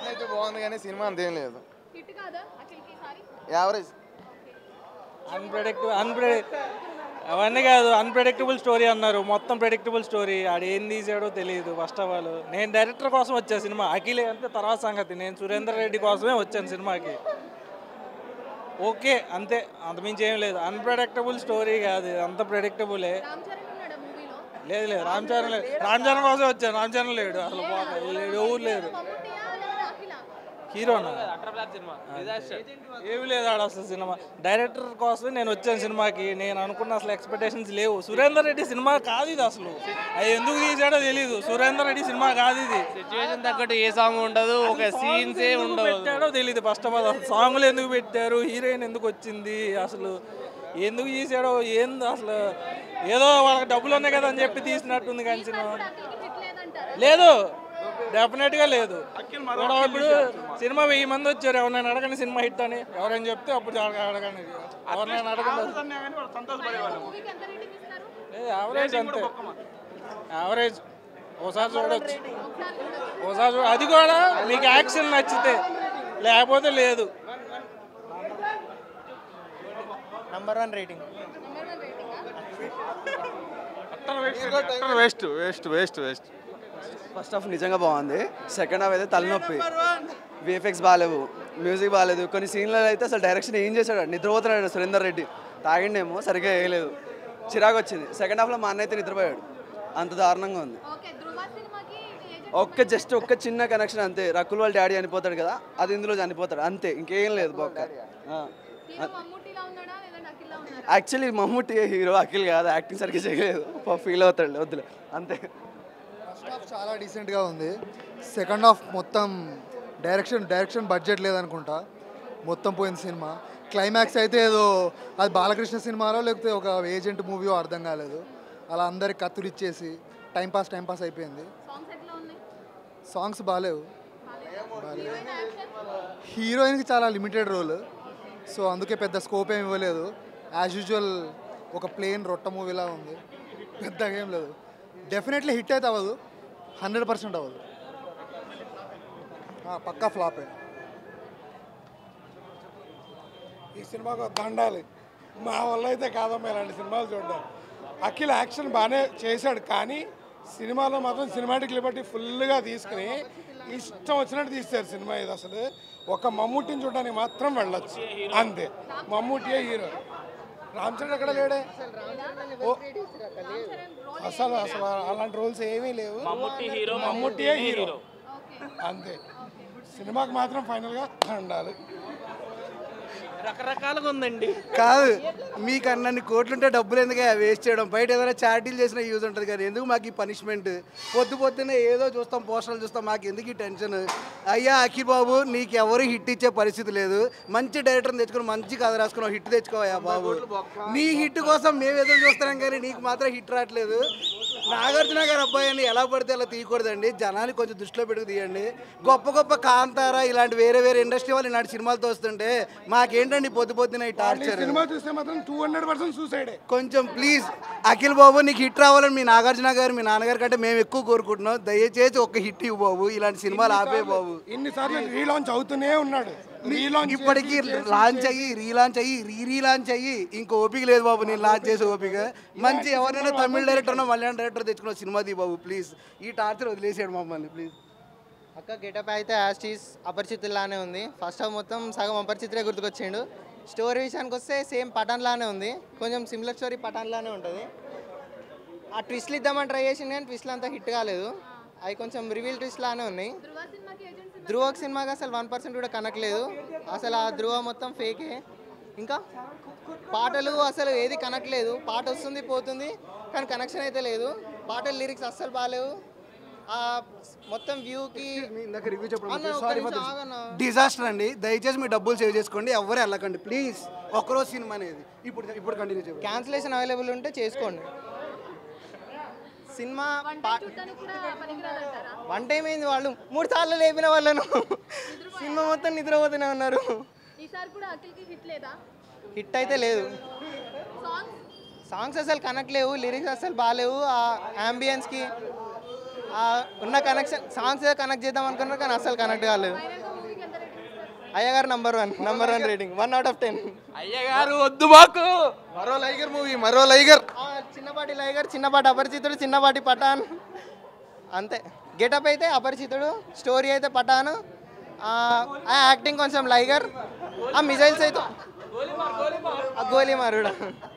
Action అయితే బాగుంది కానీ సినిమా అంతేం లేదు హిట్ కాదా అఖిల్కి ఈసారి యావరేజ్ అన్ప్రెడిక్టబుల్ అన్ప్రెడి అవన్నీ కాదు అన్ప్రెడిక్టబుల్ స్టోరీ అన్నారు మొత్తం ప్రెడిక్టబుల్ స్టోరీ ఆడు ఏం తీసాడో తెలియదు ఫస్ట్ ఆఫ్ ఆల్ నేను డైరెక్టర్ కోసం వచ్చా సినిమా అఖిలే అంటే తర్వాత సంగతి నేను సురేందర్ రెడ్డి కోసమే వచ్చాను సినిమాకి ఓకే అంతే అంతమించి ఏం లేదు అన్ప్రెడిక్టబుల్ స్టోరీ కాదు అంత ప్రెడిక్టబులే రామ్ చరణ్ ఉన్నాడా మూవీలో లేదు లేదు రామ్ చరణ్ లేదు రామ్ చరణ్ కోసం వచ్చాను రామ్ చరణ్ లేడు అసలు పోక- లేడు ఎవరు లేరు మమ్ముట్టియా లేదా అఖిలా హీరోనా ఏమి లేదు ఆడ అసలు సినిమా డైరెక్టర్ కోసం నేను వచ్చాను సినిమాకి నేను అనుకున్న అసలు ఎక్స్పెక్టేషన్స్ లేవు సురేందర్ రెడ్డి సినిమా కాదు ఇది అసలు అది ఎందుకు తీసాడో తెలియదు సురేందర్ రెడ్డి సినిమా కాదు ఇది సిచ్యువేషన్ తగ్గట్టు ఏ సాంగ్ ఉండదు ఒక సీన్సే ఎందుకు ఉండవు పెట్టాడో తెలియదు ఫస్ట్ ఆఫ్ ఆల్ అసలు సాంగ్లు ఎందుకు పెట్టారు హీరోయిన్ ఎందుకు వచ్చింది అసలు ఎందుకు తీసాడో ఏంది అసలు ఏదో వాళ్ళకి డబ్బులు ఉన్నాయి కదా అని చెప్పి తీసినట్టుంది కానీ సినిమా కూడా అఖిల్కి హిట్ లేదంటారా లేదు డెఫినెట్ గా లేదు ఇప్పుడు ఇప్పుడు సినిమా వెయ్యి మంది వచ్చారు ఎవరైనా అడగండి సినిమా హిట్ అని ఎవరైనా చెప్తే అప్పుడు అడగ- అడగండి ఎవరైనా అడగండి మూవీకి ఎంత రేటింగ్ ఇస్తారు లేదు యావరేజ్ అంతే యావరేజ్ ఓసారి చూడొచ్చు ఒకసారి చూడొచ్చు ఓసారి చూడ అది కూడా మీకు యాక్షన్ నచ్చితే లేకపోతే లేదు number one rating number one రేటింగా waste waste waste waste first half నిజంగా బాగుంది సెకండ్ హాఫ్ అయితే తలనొప్పి విఎఫ్ఎక్స్ బాగాలేవు మ్యూజిక్ బాగాలేదు కొన్ని సీన్లలో అయితే అసలు డైరెక్షన్ ఏం చేశాడు నిద్రపోతున్నాడు సురేందర్ రెడ్డి తాగిండేమో సరిగ్గా వేయలేదు చిరాకు వచ్చింది సెకండ్ హాఫ్లో మా అన్న అయితే నిద్రపోయాడు అంత దారుణంగా ఉంది ఓకే ధృవ సినిమాకి ఏజెంట్ ఒక్క జస్ట్ ఒక్క చిన్న కనెక్షన్ అంతే రకుల్ వాళ్ళ డాడీ చనిపోతాడు కదా అది ఇందులో చనిపోతాడు అంతే ఇంకేం లేదు బొక్క హీరో మమ్ముట్టిలా ఉన్నాడా లేదంటే అఖిల్లా ఉన్నాడా యాక్చువల్లీ మమ్ముట్టి హీరో అఖిల్ కాదు యాక్టింగ్ సరిగ్గా చేయలేదు ఫీల్ అవుతాడు వద్దులే అంతే ఫస్ట్ హాఫ్ చాలా డీసెంట్గా ఉంది సెకండ్ హాఫ్ మొత్తం డైరెక్షన్ డైరెక్షన్ బడ్జెట్ లేదనుకుంటా మొత్తం పోయింది సినిమా క్లైమాక్స్ అయితే ఏదో అది బాలకృష్ణ సినిమాలో లేకపోతే ఒక ఏజెంట్ మూవీయో అర్థం కాలేదు అలా అందరికి కత్తులు ఇచ్చేసి టైంపాస్ టైంపాస్ అయిపోయింది సాంగ్స్ ఎట్లా ఉన్నాయి సాంగ్స్ బాగాలేవు హీరోయిన్ యాక్షన్ హీరోయిన్కి చాలా లిమిటెడ్ రోల్ సో అందుకే పెద్ద స్కోప్ ఏమి ఇవ్వలేదు యాజ్ యూజువల్ ఒక ప్లేన్ రొట్ట మూవీలా ఉంది పెద్దగా ఏం లేదు డెఫినెట్లీ హిట్ అయితే అవ్వదు హండ్రెడ్ పర్సెంట్ అవ్వదు ఆ, పక్కా ఫ్లాపే ఈ సినిమాకు దండాలి మా వల్ల అయితే కాదమ్మా ఇలాంటి సినిమాలు చూడడం అఖిల్ యాక్షన్ బాగానే చేశాడు కానీ సినిమాలో మాత్రం సినిమాటిక్ లిబర్టీ ఫుల్గా తీసుకుని ఇష్టం వచ్చినట్టు తీస్తారు సినిమా ఇది అసలు ఒక మమ్ముట్టిని చూడడానికి మాత్రం వెళ్ళొచ్చు అంతే మమ్ముట్టియే హీరో రామ్ చరణ్ ఎక్కడ లేడే ఓ, అసలు అసలు అలాంటి రోల్స్ ఏమీ లేవు మమ్ముట్టి హీరో మమ్ముట్టియే హీరో అంతే సినిమాకి మాత్రం ఫైనల్గా ఉండాలి రకరకాలుగా ఉందండి కాదు మీకు అన్నన్ని కోట్లుంటే డబ్బులు ఎందుకు వేస్ట్ చేయడం బయట ఏదైనా చారిటీలు చేసిన యూజ్ ఉంటుంది కానీ ఎందుకు మాకు ఈ పనిష్మెంట్ పొద్దు పొద్దున్నే ఏదో చూస్తాం పోస్టర్లు చూస్తాం మాకు ఎందుకు ఈ టెన్షన్ అయ్యా అఖిల్ బాబు నీకు ఎవరు హిట్ ఇచ్చే పరిస్థితి లేదు మంచి డైరెక్టర్ని తెచ్చుకుని మంచి కథ రాసుకున్నావు హిట్ తెచ్చుకోవయ్యా బాబు నీ హిట్ కోసం మేము ఎదురు చూస్తున్నాం కానీ నీకు మాత్రం హిట్ రావట్లేదు నాగార్జున గారు అబ్బాయి అని ఎలా పడితే అలా తీయకూడదండి జనాన్ని కొంచెం దృష్టిలో పెట్టుకు తీయండి గొప్ప గొప్ప కాంతార ఇలాంటి వేరే వేరే ఇండస్ట్రీ వాళ్ళు ఇలాంటి సినిమాలతో వస్తుంటే మాకేంటండి పొద్దు పొద్దున ఈ టార్చర్ సినిమా చూస్తే మాత్రం టూ హండ్రెడ్ పర్సెంట్ సూసైడే కొంచెం ప్లీజ్ అఖిల్ బాబు నీకు హిట్ రావాలని మీ నాగార్జున గారు మీ నాన్నగారి కంటే మేము ఎక్కువ కోరుకుంటున్నాం దయచేసి ఒక హిట్ ఇవ్వు బాబు ఇలాంటి సినిమాలు ఆపే బాబు ఇన్నిసార్లు రీలాంచ్ అవుతూనే ఉన్నాడు రీలాంచ్ ఇప్పటికీ లాంచ్ అయ్యి రీలాంచ్ అయ్యి రీ రీలాంచ్ అయ్యి ఇంకో ఓపిక లేదు బాబు నేను లాంచ్ చేసే ఓపిక మంచి ఎవరైనా తమిళ డైరెక్టర్ మలయాళం డైరెక్టర్ తెచ్చుకున్న సినిమా తీ బాబు ప్లీజ్ ఈ టార్చర్ వదిలేసాడు మమ్మల్ని ప్లీజ్ అక్క గెటప్ అయితే యాస్టీస్ అపరిచితుల్లానే ఉంది ఫస్ట్ హాఫ్ మొత్తం సగం అపరిచితులే గుర్తుకొచ్చిండు స్టోరీ విషయానికి వస్తే సేమ్ పఠాన్ లానే ఉంది కొంచెం సిమిలర్ స్టోరీ పఠాన్ లానే ఉంటుంది ఆ ట్విస్ట్లు ఇద్దామని ట్రై చేసింది కానీ ట్విస్ట్లు అంతా హిట్ కాలేదు అవి కొంచెం రివీల్ ట్విస్ట్ లానే ఉన్నాయి ధృవ సినిమాకి ఏజెంట్ ధ్రువ సినిమాకి అసలు వన్ పర్సెంట్ కూడా కనెక్ట్ లేదు అసలు ఆ ధ్రువ మొత్తం ఫేకే ఇంకా పాటలు అసలు ఏది కనెక్ట్ లేదు పాట వస్తుంది పోతుంది కానీ కనెక్షన్ అయితే లేదు పాటల లిరిక్స్ అస్సలు బాగాలేవు ఆ మొత్తం వ్యూకి ఇందాక రివ్యూ అన్న, ఒక్క చెప్పండి నిమిషం ఆగన్న. డిజాస్టర్ అండి దయచేసి మీ డబ్బులు సేవ్ చేసుకోండి ఎవరు వెళ్ళకండి ప్లీజ్ ఒక్కరోజు సినిమా అనేది ఇప్పుడు ఇప్పుడు కంటిన్యూ చేయండి క్యాన్సిలేషన్ అవైలబుల్ ఉంటే చేసుకోండి సినిమా పా- చూడడానికి కూడా పనికిరాదంటారా వన్ టైం అయింది వాళ్ళు మూడు సార్లు లేపిన వాళ్ళను సినిమా మొత్తం నిద్రపోతూనే ఉన్నారు ఈసారి కూడా అఖిల్కి హిట్ లేదా హిట్ అయితే లేదు సాంగ్స్ సాంగ్స్ అసలు కనెక్ట్ లేవు లిరిక్స్ అసలు బాగాలేవు ఆ అంబియన్స్కి ఆ ఉన్న కనెక్షన్ సాంగ్స్ కనెక్ట్ చేద్దాం అనుకున్నారు కానీ అసలు కనెక్ట్ కాలేదు అయ్యగారు number one number one rating one out of ten అయ్యగారు వద్దు మాకు మరో లైగర్ మూవీ మరో లైగర్ చిన్నపాటి లైగర్ చిన్నపాటి అపరిచితుడు చిన్నపాటి పఠాన్ అంతే గెటప్ అయితే అపరిచితుడు స్టోరీ అయితే పఠాన్ ఆ ఆ యాక్టింగ్ కొంచెం లైగర్ ఆ మిజైల్స్ అయితే ఆ గోలీ మారుడు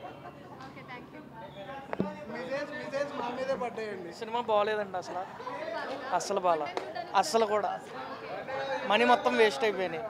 సినిమా బాగోలేదండి అసలు అస్సలు బాగా అస్సలు కూడా మనీ మొత్తం వేస్ట్ అయిపోయినాయి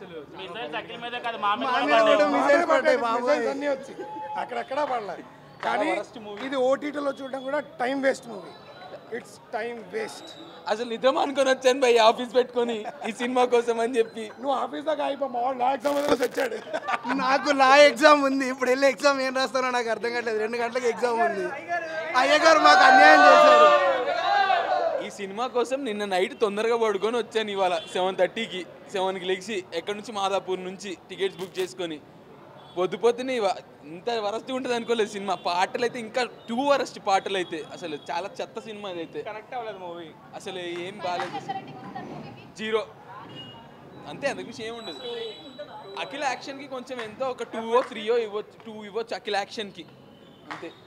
Missiles అన్నీ వచ్చి అక్కడక్కడ పడలేదు కానీ ఇది ఓటీటీలో చూడడం కూడా time waste movie it's time waste అసలు నిజం అనుకొని వచ్చాను భయ్ ఆఫీస్ పెట్టుకొని ఈ సినిమా కోసం అని చెప్పి నువ్వు ఆఫీస్ దాకా అయిపో మా వాడు లా ఎగ్జామ్ వదిలేసి వచ్చాడు నాకు లా ఎగ్జామ్ ఉంది ఇప్పుడు వెళ్ళి ఎగ్జామ్ ఏం రాస్తానో నాకు అర్థం కావట్లేదు రెండు గంటలకు ఎగ్జామ్ ఉంది అయ్యగారు మాకు అన్యాయం చేశారు ఈ సినిమా కోసం నిన్న నైట్ తొందరగా పడుకొని వచ్చాను ఇవాళ సెవెన్ థర్టీకి సెవెన్కి లెగిసి ఎక్కడి నుంచి మాదాపూర్ నుంచి టికెట్స్ బుక్ చేసుకొని పొద్దు పొద్దునే ఇవ ఇంత వరస్ట్ ఉంటుంది అనుకోలేదు సినిమా పాటలు అయితే ఇంకా టూ వరస్ట్ పాటలు అయితే అసలు చాలా చెత్త సినిమా అయితే కనెక్ట్ అవ్వలేదు మూవీ అసలు ఏం బాగాలేదు జీరో అంతే అందుకు మించి ఏం ఉండదు అఖిల యాక్షన్కి కొంచెం ఎంతో ఒక టూ ఓ త్రీయో ఇవ్వచ్చు టూ ఇవ్వచ్చు అఖిల యాక్షన్కి అంతే